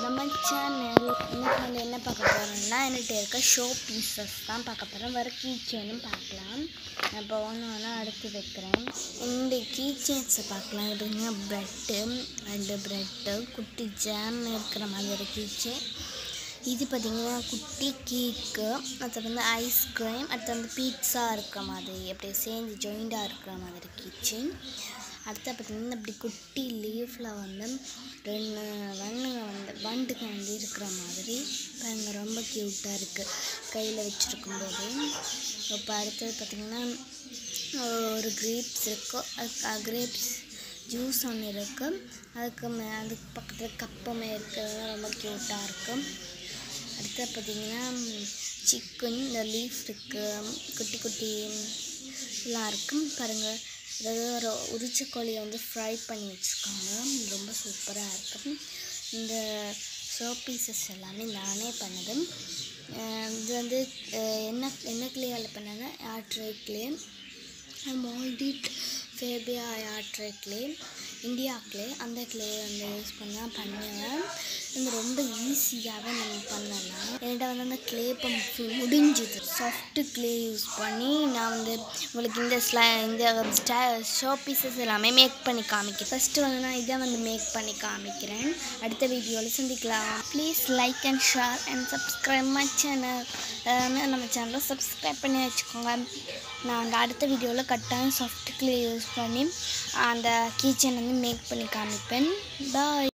நம்ம சேனல் இன்னைக்கு வந்து என்ன பார்க்க போகிறோம்னா என்கிட்ட இருக்க ஷோ பீசஸ் தான் பார்க்க போகிறோம் வர கீ செயினும் பார்க்கலாம் நான் இப்போ ஒன்று ஒன்றா அடுத்து வைக்கிறேன் இந்த கீ செயின்ஸை பார்க்கலாம் இதுங்க ப்ரெட்டு ரெண்டு ப்ரெட்டு குட்டி ஜாம் இருக்கிற மாதிரி கீ செயின் இது பார்த்திங்கன்னா குட்டி கேக்கு அடுத்து வந்து ஐஸ்கிரீம் அடுத்து வந்து பீட்ஸா இருக்கிற மாதிரி அப்படியே சேர்ந்து ஜாயிண்டாக இருக்கிற மாதிரி கிச்சன் அடுத்து பார்த்திங்கன்னா இப்படி குட்டி லீஃபில் வந்து ரெண்டு வண்ணுங்க வந்து வண்டுங்க வந்து இருக்கிற மாதிரி பாருங்க ரொம்ப க்யூட்டாக இருக்குது கையில் வச்சுருக்கும் போது இப்போ அடுத்தது பார்த்திங்கன்னா ஒரு கிரேப்ஸ் இருக்கும் அது கிரேப்ஸ் ஜூஸ் ஒன்று இருக்குது அதுக்கு மே அதுக்கு பக்கத்தில் கப்பமே இருக்குது ரொம்ப க்யூட்டாக இருக்கும் அடுத்து பார்த்தீங்கன்னா சிக்கன் இந்த லீஃப் இருக்குது குட்டி குட்டி எல்லாம் இருக்கும் பாருங்கள் அதாவது ஒரு உரிச்ச கோழியை வந்து ஃப்ரை பண்ணி வச்சுருக்காங்க ரொம்ப சூப்பராக இருக்கும் இந்த ஷோ பீசஸ் எல்லாமே நானே பண்ணது அஹ் இது வந்து அஹ் என்ன என்ன கிளேயால் பண்ணாங்க ஆட்ரை கிளே மால்டிட் ஃபேபியா ஆட்ரை கிளே இந்தியா கிளே அந்த கிளே வந்து யூஸ் பண்ணால் பண்ணுவேன் இது ரொம்ப ஈஸியாகவே நம்ம பண்ணலாம் என்கிட்ட வந்து அந்த கிளே பம்ப் முடிஞ்சுது சாஃப்ட் கிளே யூஸ் பண்ணி நான் வந்து உங்களுக்கு இந்த ஸ்லை இந்த ஸ்டா ஷோ பீசஸ் எல்லாமே மேக் பண்ணி காமிக்கிறேன் ஃபஸ்ட்டு வந்து நான் இதை வந்து மேக் பண்ணி காமிக்கிறேன் அடுத்த வீடியோவில் சந்திக்கலாம் please like and share and subscribe my channel நம்ம சேனலை சப்ஸ்கிரைப் பண்ணி வச்சுக்கோங்க நான் அந்த அடுத்த வீடியோவில் கட்டாயம் சாஃப்ட் கிளே யூஸ் பண்ணி அந்த கீச்சன் வந்து மேக் பண்ணி காமிப்பேன் பாய்